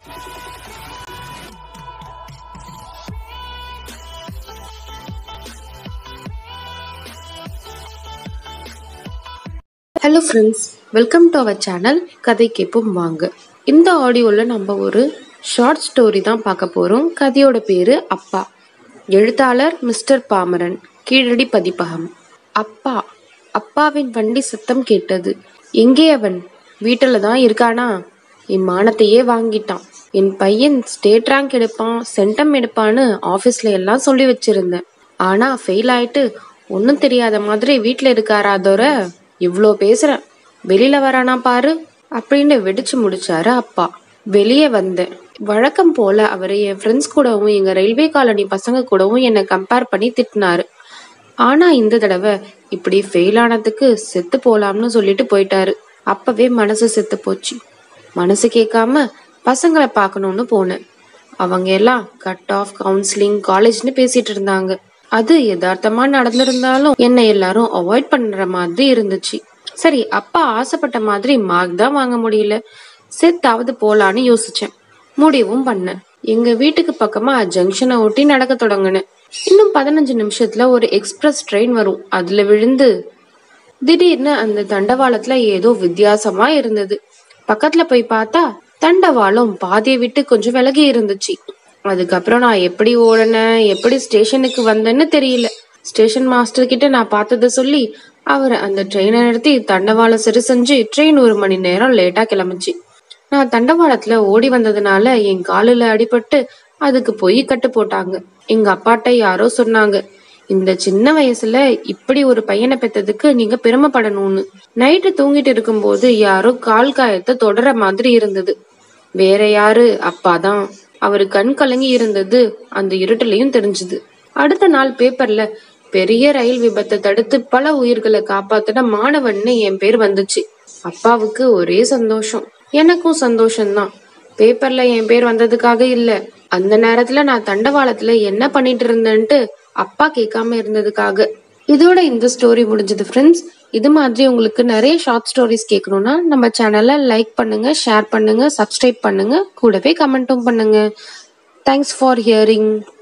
hello friends welcome to our channel கதை கேட்போம் வாங்க இந்த ஆடியோவில் நம்ம ஒரு ஷார்ட் ஸ்டோரி தான் பார்க்க போகிறோம் கதையோட பேர் அப்பா எழுத்தாளர் மிஸ்டர் பாமரன் கீழடி பதிப்பகம் அப்பா அப்பாவின் வண்டி சத்தம் கேட்டது எங்கே அவன் வீட்டில் தான் இருக்கானா என் மானத்தையே வாங்கிட்டான் என் பையன் ஸ்டேட் ரேங்க் எடுப்பான் சென்டம் எடுப்பான்னு ஆஃபீஸில் எல்லாம் சொல்லி வச்சிருந்தேன் ஆனால் ஃபெயில் ஆயிட்டு ஒன்றும் தெரியாத மாதிரி வீட்டில் இருக்காரா தோற இவ்வளோ பேசுறேன் வெளியில வரானா பாரு அப்படின்னு வெடிச்சு முடிச்சாரு அப்பா வெளியே வந்தேன் வழக்கம் போல அவர் என் ஃப்ரெண்ட்ஸ் கூடவும் எங்க ரயில்வே காலனி பசங்க கூடவும் என்னை கம்பேர் பண்ணி திட்டினாரு ஆனா இந்த தடவை இப்படி ஃபெயில் ஆனதுக்கு செத்து போலாம்னு சொல்லிட்டு போயிட்டாரு அப்பவே மனசு செத்து போச்சு மனசு கேட்காம பசங்களை பார்க்கணும்னு போனேன் அவங்க எல்லாம் கட் ஆஃப் கவுன்சிலிங் காலேஜ்னு பேசிட்டு இருந்தாங்க அது யதார்த்தமா நடந்திருந்தாலும் என்னை எல்லாரும் அவாய்ட் பண்ற மாதிரி இருந்துச்சு சரி அப்பா ஆசைப்பட்ட மாதிரி மார்க் தான் வாங்க முடியல செத்தாவது போலான்னு யோசிச்சேன் முடிவும் பண்ணேன் எங்க வீட்டுக்கு பக்கமா ஜங்ஷனை ஒட்டி நடக்க தொடங்கினேன் இன்னும் பதினஞ்சு நிமிஷத்துல ஒரு எக்ஸ்பிரஸ் ட்ரெயின் வரும் அதுல விழுந்து திடீர்னு அந்த தண்டவாளத்துல ஏதோ வித்தியாசமா இருந்தது பக்கத்துல போய் பார்த்தா தண்டவாளம் பாதியை விட்டு கொஞ்சம் விலகி இருந்துச்சு அதுக்கப்புறம் நான் எப்படி ஓடினேன் எப்படி ஸ்டேஷனுக்கு வந்தேன்னு தெரியல ஸ்டேஷன் மாஸ்டர் கிட்ட நான் பார்த்ததை சொல்லி அவர் அந்த ட்ரெயினை நிறுத்தி தண்டவாளம் சரி செஞ்சு ட்ரெயின் ஒரு மணி நேரம் லேட்டா கிளம்பிச்சு நான் தண்டவாளத்துல ஓடி வந்ததுனால என் காலில் அடிபட்டு அதுக்கு போய் கட்டு போட்டாங்க எங்க அப்பாட்ட யாரோ சொன்னாங்க இந்த சின்ன வயசுல இப்படி ஒரு பையனை பெத்ததுக்கு நீங்க பெருமைப்படணும்னு நைட்டு தூங்கிட்டு இருக்கும்போது யாரோ கால் காயத்தை தொடர மாதிரி இருந்தது வேற யாரு அப்பாதான் அவரு கண் கலங்கி இருந்தது அந்த இருட்டுலயும் தெரிஞ்சது அடுத்த நாள் பேப்பர்ல பெரிய ரயில் விபத்தை தடுத்து பல உயிர்களை காப்பாத்தின மாணவன்னு என் பேர் வந்துச்சு அப்பாவுக்கு ஒரே சந்தோஷம் எனக்கும் சந்தோஷம்தான் பேப்பர்ல என் பேர் வந்ததுக்காக இல்ல அந்த நேரத்துல நான் தண்டவாளத்துல என்ன பண்ணிட்டு இருந்தேன்ட்டு அப்பா கேட்காம இருந்ததுக்காக இதோட இந்த ஸ்டோரி முடிஞ்சது ஃப்ரெண்ட்ஸ் இது மாதிரி உங்களுக்கு நிறைய ஷார்ட் ஸ்டோரிஸ் கேட்கணும்னா நம்ம சேனலை லைக் பண்ணுங்க ஷேர் பண்ணுங்க சப்ஸ்கிரைப் பண்ணுங்க கூடவே கமெண்ட்டும் பண்ணுங்க தேங்க்ஸ் ஃபார் ஹியரிங்